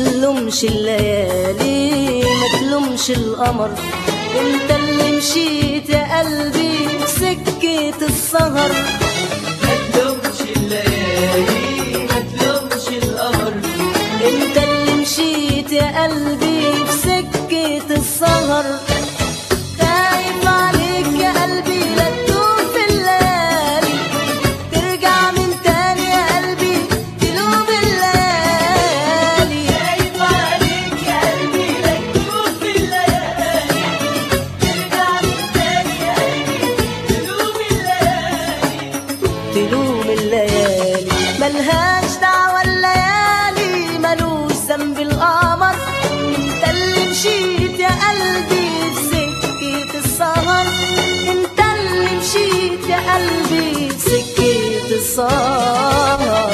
تلومش الليالي ما تلومش القمر انت اللي مشيت يا قلبي سكة السهر ما تلومش الليالي ما تلومش القمر انت اللي مشيت يا قلبي في سكة السهر خايف عليك يا قلبي لا تدوم في الليالي ترجع من تاني يا قلبي تلوم الليالي خايف عليك يا قلبي لا تدوم في الليالي ترجع من تاني يا قلبي تلوم الليالي تلوم الليالي ملهاش دعوة الليالي ملوش ذنب القمر انت اللي مشيت يا قلبي في سكة السهر انت اللي مشيت يا قلبي في سكة السهر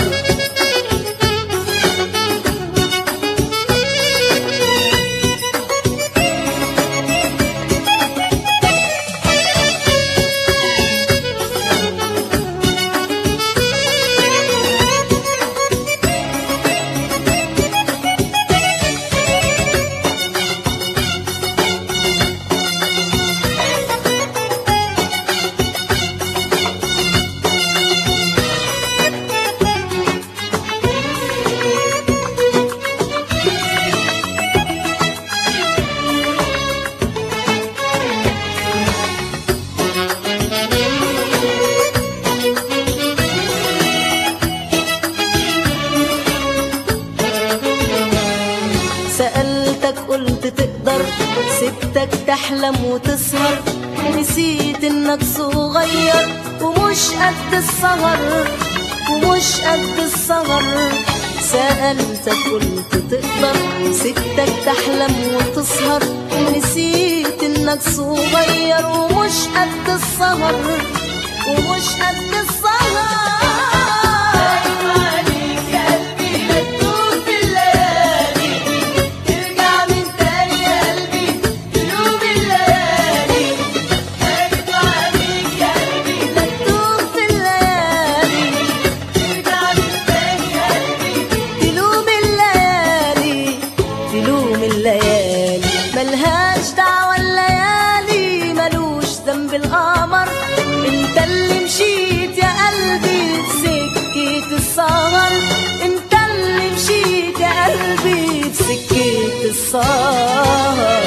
سألتك قلت تقدر سبتك تحلم وتسهر نسيت انك صغير ومش قد السهر ومش قد السهر سألتك قلت تقدر سبتك تحلم وتسهر نسيت انك صغير ومش قد السهر ومش قد السهر خايف عليك يا قلبي لا تدوم في الليالي ترجع من تاني يا قلبي تلوم الليالي خايف عليك يا قلبي لا تدوم في الليالي ترجع من تاني يا قلبي تلوم الليالي تلوم الليالي ملهاش دعوة الليالي ملوش ذنب القمر انت اللي مشيت يا قلبي في سكة السهر انت اللي مشيت يا قلبي في سكة السهر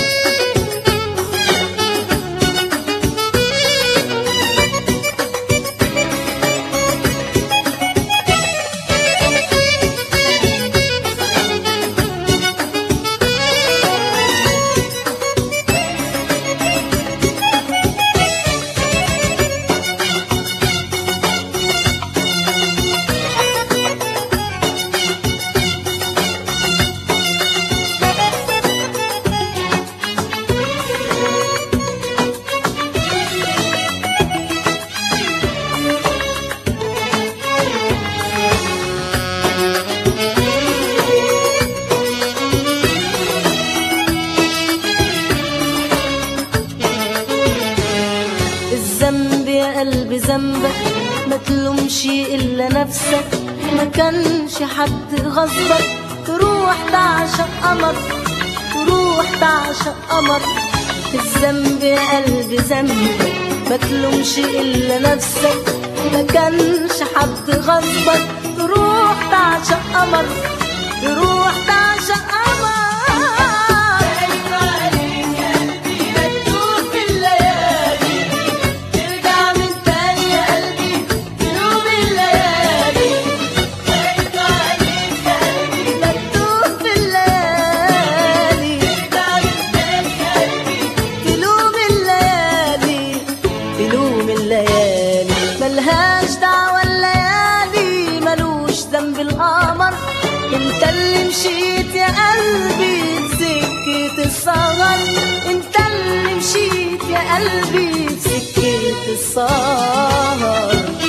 الذنب يا قلبي ذنبك ما تلومش الا نفسك ما كانش حد غصبك تروح تعشق قمر تروح تعشق قمر الذنب يا قلبي ذنبك ما تلومش الا نفسك ما كانش حد غصبك تروح تعشق قمر تروح تعشق قمر خايف عليك يا قلبي لا تدوم في الليالي ترجع من تاني يا قلبي تلوم الليالي خايف عليك يا قلبي لا تدوم في الليالي ترجع من تاني يا قلبي تلوم الليالي تلوم الليالي ملهاش دعوة الليالي ملوش ذنب القمر انت اللي مشيت يا قلبي سكة السهر انت اللي مشيت يا قلبي سكة السهر